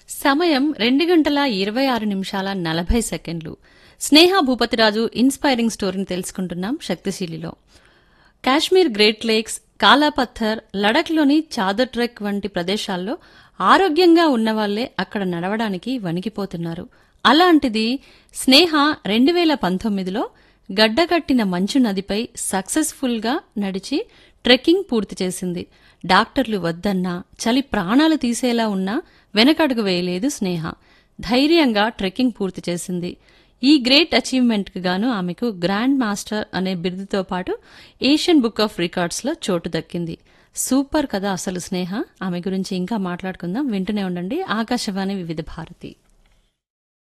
సమయం రెండు గంటల ఇరవై ఆరు నిమిషాల నలభై సెకండ్లు స్నేహ భూపతిరాజు ఇన్స్పైరింగ్ స్టోరీని తెలుసుకుంటున్నాం శక్తిశీలిలో కాశ్మీర్ గ్రేట్ లేక్స్ కాలాపత్తర్ లడఖ్లోని చాదర్ ట్రెక్ వంటి ప్రదేశాల్లో ఆరోగ్యంగా ఉన్నవాళ్లే అక్కడ నడవడానికి వణికిపోతున్నారు అలాంటిది స్నేహ రెండు వేల పంతొమ్మిదిలో గడ్డకట్టిన మంచు నదిపై సక్సెస్ఫుల్గా నడిచి ట్రెక్కింగ్ పూర్తి చేసింది డాక్టర్లు వద్దన్నా చలి ప్రాణాలు తీసేలా ఉన్నా వెనకడుగు వేయలేదు స్నేహ ధైర్యంగా ట్రెక్కింగ్ పూర్తి చేసింది ఈ గ్రేట్ అచీవ్మెంట్కి గాను ఆమెకు గ్రాండ్ మాస్టర్ అనే బిరుదుతో పాటు ఏషియన్ బుక్ ఆఫ్ రికార్డ్స్లో చోటు దక్కింది సూపర్ కదా అసలు స్నేహ ఆమె గురించి ఇంకా మాట్లాడుకుందాం వింటూనే ఉండండి ఆకాశవాణి వివిధ భారతి